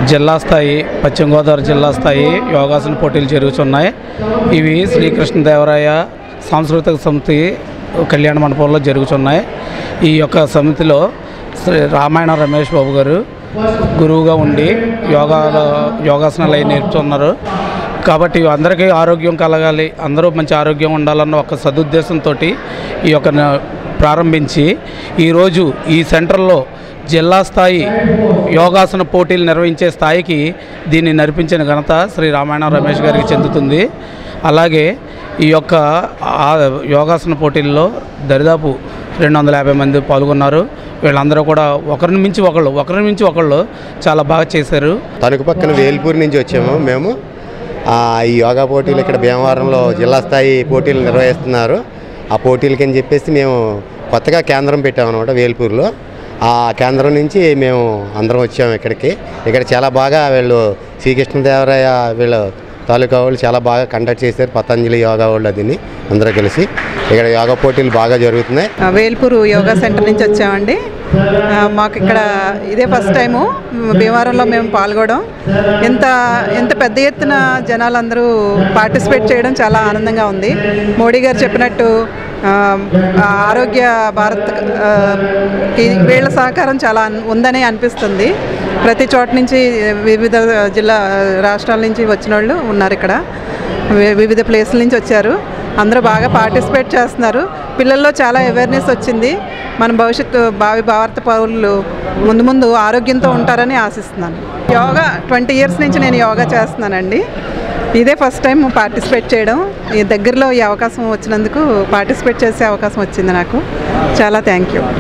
జిల్లా స్థాయి పశ్చిమ గోదావరి జిల్లా స్థాయి యోగాసన పోటీలు జరుగుతున్నాయి ఇవి శ్రీకృష్ణదేవరాయ సాంస్కృతిక సమితి కళ్యాణ మండపంలో జరుగుతున్నాయి ఈ యొక్క సమితిలో శ్రీ రామాయణ రమేష్ బాబు గారు గురువుగా ఉండి యోగా యోగాసనాలు అవి నేర్పుతున్నారు కాబట్టి అందరికీ ఆరోగ్యం కలగాలి అందరూ మంచి ఆరోగ్యం ఉండాలన్న ఒక సదుద్దేశంతో ఈ యొక్క న- ప్రారంభించి ఈరోజు ఈ సెంటర్లో జిల్లా స్థాయి యోగాసన పోటీలు నిర్వహించే స్థాయికి దీన్ని నడిపించిన ఘనత శ్రీ రామాయణ రమేష్ గారికి చెందుతుంది అలాగే ఈ యొక్క ఆ యోగాసన పోటీల్లో దరిదాపు రెండు వందల యాభై మంది పాల్గొన్నారు వీళ్ళందరూ కూడా ఒకరిని మించి ఒకళ్ళు ఒకరిని మించి ఒకళ్ళు చాలా బాగా చేశారు తణుకు పక్కన వేల్పూర్ నుంచి వచ్చాము మేము ఆ, ఈ యోగా పోటీలు ఇక్కడ భీమవరంలో జిల్లా స్థాయి పోటీలు నిర్వహిస్తున్నారు ఆ పోటీలకి అని చెప్పేసి మేము కొత్తగా కేంద్రం పెట్టామన్నమాట వేల్పూర్లో ఆ కేంద్రం నుంచి మేము అందరం వచ్చాము ఇక్కడికి ఇక్కడ చాలా బాగా వీళ్ళు శ్రీకృష్ణదేవరాయ వీళ్ళు తాలూకా వాళ్ళు చాలా బాగా కండక్ట్ చేశారు పతంజలి యోగా వాళ్ళు అదిని అందరూ కలిసి ఇక్కడ యోగా పోటీలు బాగా జరుగుతున్నాయి ఆ, వేల్పూరు యోగా సెంటర్ నుంచి వచ్చామండి ఆ, మాకు ఇక్కడ ఇదే ఫస్ట్ టైము మ్, భీమవరంలో మేము పాల్గొనడం ఎంత ఎంత పెద్ద ఎత్తున జనాలందరూ పార్టిసిపేట్ చేయడం చాలా ఆనందంగా ఉంది మోడీ గారు చెప్పినట్టు ఆ, ఆ, ఆరోగ్య భారత్ ఆ, కి వీళ్ళ సహకారం చాలా అన్- ఉందని అనిపిస్తుంది ప్రతి చోట నుంచి వివిధ జిల్లా రాష్ట్రాల నుంచి వచ్చిన వాళ్ళు ఉన్నారు ఇక్కడ వి- వివిధ ప్లేసుల నుంచి వచ్చారు అందరూ బాగా పార్టిసిపేట్ చేస్తున్నారు పిల్లల్లో చాలా అవేర్నెస్ వచ్చింది మన భవిష్యత్తు భావి భారత పౌరులు ముందు ముందు ఆరోగ్యంతో ఉంటారని ఆశిస్తున్నాను యోగా ట్వంటీ ఇయర్స్ నుంచి నేను యోగా చేస్తున్నానండి ఇదే ఫస్ట్ టైం పార్టిసిపేట్ చేయడం ఈ దగ్గరలో ఈ అవకాశం వచ్చినందుకు పార్టిసిపేట్ చేసే అవకాశం వచ్చింది నాకు చాలా థ్యాంక్ యూ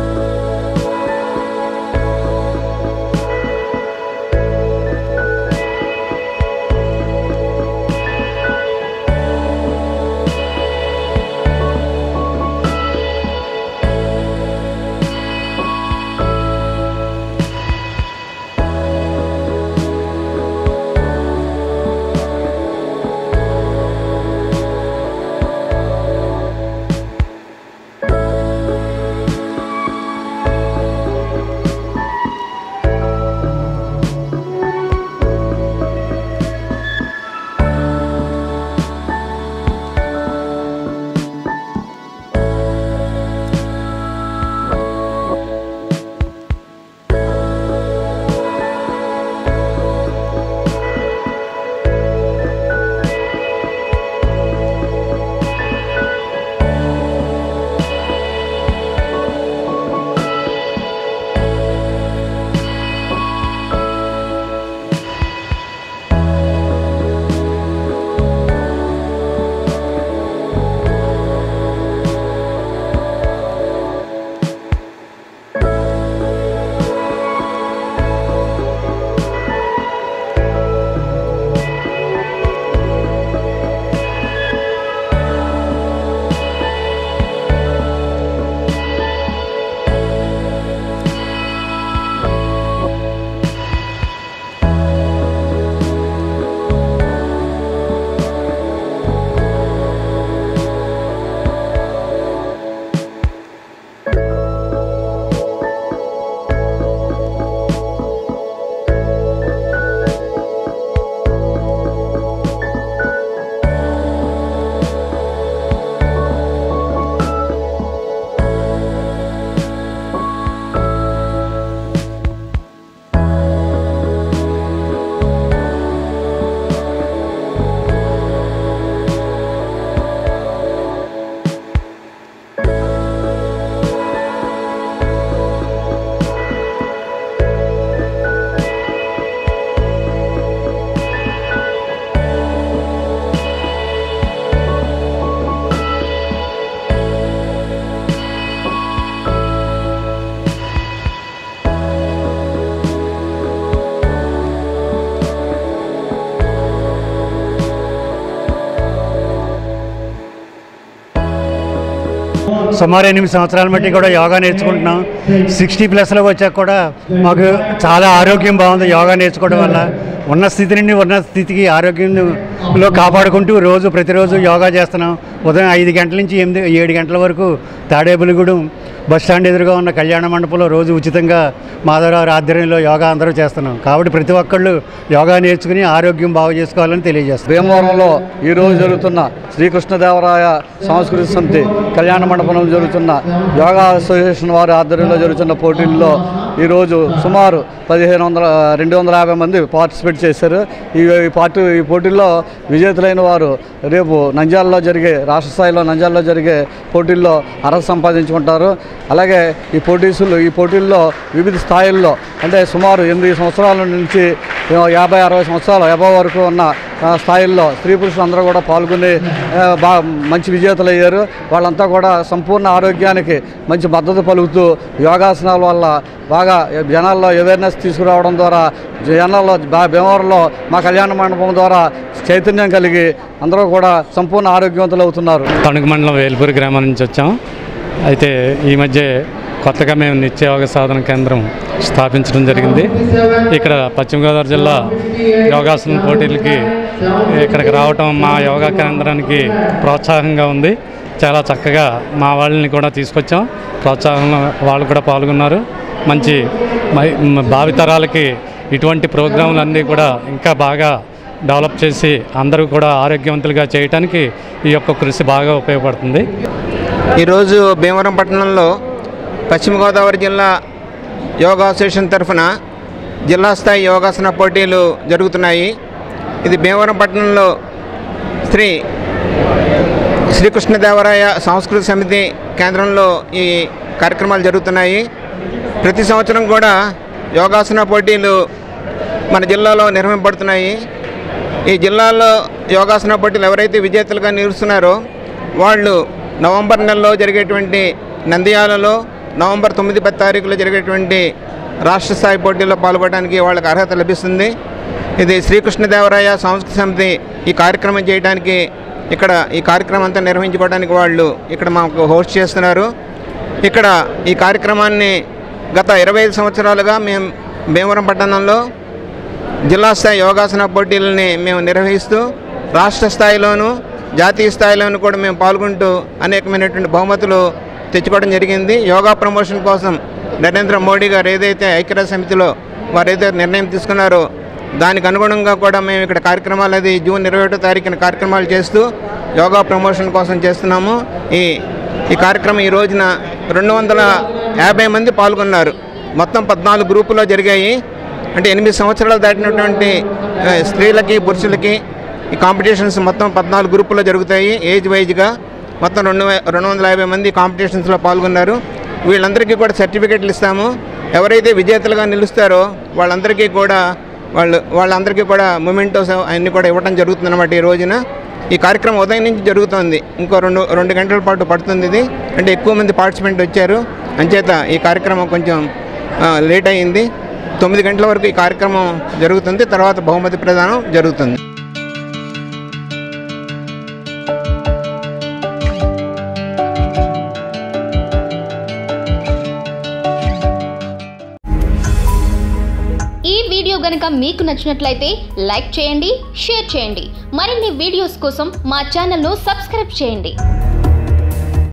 సుమారు ఎనిమిది సంవత్సరాల బట్టి కూడా యోగా నేర్చుకుంటున్నాం సిక్స్టీ ప్లస్లోకి వచ్చాక కూడా మాకు చాలా ఆరోగ్యం బాగుంది యోగా నేర్చుకోవడం వల్ల ఉన్న స్థితి నుండి ఉన్న స్థితికి ఆరోగ్యంలో కాపాడుకుంటూ రోజు ప్రతిరోజు యోగా చేస్తున్నాం ఉదయం ఐదు గంటల నుంచి ఎనిమిది ఏడు గంటల వరకు తాడేబులిగూడెం బస్ స్టాండ్ ఎదురుగా ఉన్న కళ్యాణ మండపంలో రోజు ఉచితంగా మాధవరావు ఆధ్వర్యంలో యోగా అందరూ చేస్తున్నాం కాబట్టి ప్రతి ఒక్కళ్ళు యోగా నేర్చుకుని ఆరోగ్యం బాగు చేసుకోవాలని తెలియజేస్తాం భీమవరంలో ఈరోజు జరుగుతున్న శ్రీకృష్ణదేవరాయ సాంస్కృతిక సమితి కళ్యాణ మండపంలో జరుగుతున్న యోగా అసోసియేషన్ వారి ఆధ్వర్యంలో జరుగుతున్న పోటీల్లో ఈరోజు సుమారు పదిహేను వందల రెండు వందల యాభై మంది పార్టిసిపేట్ చేశారు ఈ ఈ పార్టీ ఈ పోటీల్లో విజేతలైన వారు రేపు నంద్యాలలో జరిగే రాష్ట్ర స్థాయిలో నంద్యాలలో జరిగే పోటీల్లో అర్హత సంపాదించుకుంటారు అలాగే ఈ పోటీసులు ఈ పోటీల్లో వివిధ స్థాయిల్లో అంటే సుమారు ఎనిమిది సంవత్సరాల నుంచి యాభై అరవై సంవత్సరాల అబవ్ వరకు ఉన్న ఆ, స్థాయిల్లో స్త్రీ పురుషులు అందరూ కూడా పాల్గొని ఆ, బా మంచి విజేతలు అయ్యారు వాళ్ళంతా కూడా సంపూర్ణ ఆరోగ్యానికి మంచి మద్దతు పలుకుతూ యోగాసనాల వల్ల బాగా జనాల్లో అవేర్నెస్ తీసుకురావడం ద్వారా జనాల్లో బా- భీమవరంలో మా కళ్యాణ మండపం ద్వారా చైతన్యం కలిగి అందరూ కూడా సంపూర్ణ ఆరోగ్యవంతులు అవుతున్నారు తణుకు మండలం వేల్పూరి గ్రామం నుంచి వచ్చాం అయితే ఈ మధ్య కొత్తగా మేము నిత్య యోగ సాధన కేంద్రం స్థాపించడం జరిగింది ఇక్కడ పశ్చిమ గోదావరి జిల్లా యోగాసన పోటీలకి ఇక్కడికి రావటం మా యోగా కేంద్రానికి ప్రోత్సాహంగా ఉంది చాలా చక్కగా మా వాళ్ళని కూడా తీసుకొచ్చాం ప్రోత్సాహంలో వాళ్ళు కూడా పాల్గొన్నారు మంచి మై- మ- భావితరాలకి ఇటువంటి ప్రోగ్రాంలన్నీ కూడా ఇంకా బాగా డెవలప్ చేసి అందరూ కూడా ఆరోగ్యవంతులుగా చేయడానికి ఈ యొక్క కృషి బాగా ఉపయోగపడుతుంది ఈరోజు భీమవరం పట్టణంలో పశ్చిమ గోదావరి జిల్లా యోగా అసోసియేషన్ తరఫున జిల్లా స్థాయి యోగాసన పోటీలు జరుగుతున్నాయి ఇది భీమవరం పట్టణంలో శ్రీ శ్రీకృష్ణదేవరాయ సాంస్కృతిక సమితి కేంద్రంలో ఈ కార్యక్రమాలు జరుగుతున్నాయి ప్రతి సంవత్సరం కూడా యోగాసన పోటీలు మన జిల్లాలో నిర్వహింపబడుతున్నాయి ఈ జిల్లాలో యోగాసన పోటీలు ఎవరైతే విజేతలుగా నిలుస్తున్నారో వాళ్ళు నవంబర్ నెలలో జరిగేటువంటి నంద్యాలలో నవంబర్ తొమ్మిది పది తారీఖులో జరిగేటువంటి రాష్ట్ర స్థాయి పోటీల్లో పాల్గొనడానికి వాళ్ళకి అర్హత లభిస్తుంది ఇది శ్రీకృష్ణదేవరాయ సాంస్కృతిక సమితి ఈ కార్యక్రమం చేయడానికి ఇక్కడ ఈ కార్యక్రమం అంతా నిర్వహించుకోవడానికి వాళ్ళు ఇక్కడ మాకు హోస్ట్ చేస్తున్నారు ఇక్కడ ఈ కార్యక్రమాన్ని గత ఇరవై ఐదు సంవత్సరాలుగా మేము భీమవరం పట్టణంలో జిల్లా స్థాయి యోగాసన పోటీలని మేము నిర్వహిస్తూ రాష్ట్ర స్థాయిలోనూ జాతీయ స్థాయిలోనూ కూడా మేము పాల్గొంటూ అనేకమైనటువంటి బహుమతులు తెచ్చుకోవడం జరిగింది యోగా ప్రమోషన్ కోసం నరేంద్ర మోడీ గారు ఏదైతే ఐక్యరాజ్య సమితిలో వారు ఏదైతే నిర్ణయం తీసుకున్నారో దానికి అనుగుణంగా కూడా మేము ఇక్కడ కార్యక్రమాలు అది జూన్ ఇరవై ఒకటో తారీఖున కార్యక్రమాలు చేస్తూ యోగా ప్రమోషన్ కోసం చేస్తున్నాము ఈ ఈ కార్యక్రమం ఈ రోజున రెండు వందల యాభై మంది పాల్గొన్నారు మొత్తం పద్నాలుగు గ్రూపులో జరిగాయి అంటే ఎనిమిది సంవత్సరాలు దాటినటువంటి ఆ, స్త్రీలకి పురుషులకి ఈ కాంపిటీషన్స్ మొత్తం పద్నాలుగు గ్రూపుల్లో జరుగుతాయి ఏజ్ వైజ్గా మొత్తం రెండు వే- రెండు వందల యాభై మంది కాంపిటీషన్స్లో పాల్గొన్నారు వీళ్ళందరికీ కూడా సర్టిఫికెట్లు ఇస్తాము ఎవరైతే విజేతలుగా నిలుస్తారో వాళ్ళందరికీ కూడా వాళ్ళు వాళ్ళందరికీ కూడా మొమెంటోస్ అన్నీ కూడా ఇవ్వడం జరుగుతుంది అన్నమాట ఈ రోజున ఈ కార్యక్రమం ఉదయం నుంచి జరుగుతోంది ఇంకో రెండు రెండు గంటల పాటు పడుతుంది ఇది అంటే ఎక్కువ మంది పార్టిసిపెంట్ వచ్చారు అంచేత ఈ కార్యక్రమం కొంచెం ఆ, లేట్ అయ్యింది తొమ్మిది గంటల వరకు ఈ కార్యక్రమం జరుగుతుంది తర్వాత బహుమతి ప్రదానం జరుగుతుంది ఈ వీడియో గనుక మీకు నచ్చినట్లయితే లైక్ చేయండి షేర్ చేయండి మరిన్ని వీడియోస్ కోసం మా ఛానల్ను సబ్స్క్రైబ్ చేయండి